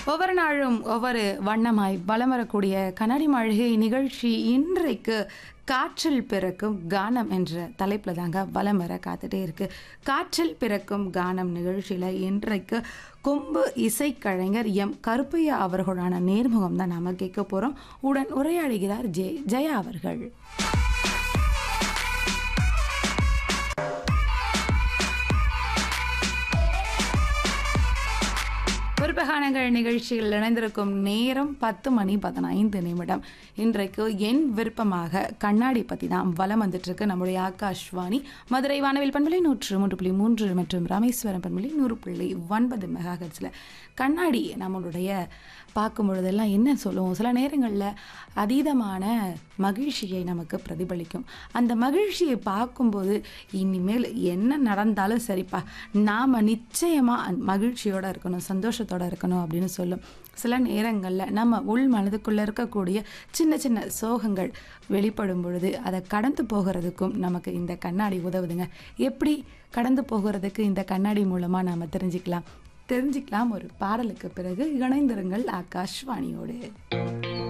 ஒவ்வொரு நாளும் ஒவ்வொரு வண்ணமாய் வலம் வரக்கூடிய கண்ணாடி மாளிகை நிகழ்ச்சி இன்றைக்கு காற்றில் பிறக்கும் கானம் என்ற தலைப்பில் தாங்க வலம் வர காத்துட்டே இருக்கு காற்றில் பிறக்கும் கானம் நிகழ்ச்சியில் இன்றைக்கு கொம்பு இசைக்கலைஞர் எம் கருப்பையா அவர்களான நேர்முகம் தான் நாம கேட்க போகிறோம் உடன் உரையாடுகிறார் ஜெ ஜெயா அவர்கள் விருப்பகானங்கள் நிகழ்ச்சியில் இணைந்திருக்கும் நேரம் பத்து மணி பதினைந்து நிமிடம் இன்றைக்கு என் விருப்பமாக கண்ணாடி பற்றி தான் வலம் வந்துட்டு இருக்கு நம்முடைய ஆகாஷ்வாணி மதுரை வானவில் பண்பலை நூற்று மூன்று புள்ளி மூன்று மற்றும் ராமேஸ்வரம் பண்பலை நூறு புள்ளி ஒன்பது மெகாஹெட்ஸில் கண்ணாடி நம்மளுடைய பார்க்கும் பொழுதெல்லாம் என்ன சொல்லுவோம் சில நேரங்களில் அதீதமான மகிழ்ச்சியை நமக்கு பிரதிபலிக்கும் அந்த மகிழ்ச்சியை பார்க்கும்போது இனிமேல் என்ன நடந்தாலும் சரிப்பா நாம் நிச்சயமாக மகிழ்ச்சியோடு இருக்கணும் சந்தோஷத்தோடு இருக்கணும் அப்படின்னு சொல்லும் சில நேரங்களில் நம்ம உள் மனதுக்குள்ளே இருக்கக்கூடிய சின்ன சின்ன சோகங்கள் வெளிப்படும் பொழுது அதை கடந்து போகிறதுக்கும் நமக்கு இந்த கண்ணாடி உதவுதுங்க எப்படி கடந்து போகிறதுக்கு இந்த கண்ணாடி மூலமாக நாம் தெரிஞ்சுக்கலாம் தெரிஞ்சுக்கலாம் ஒரு பாடலுக்கு பிறகு இணைந்திருங்கள் ஆகாஷ்வாணியோடு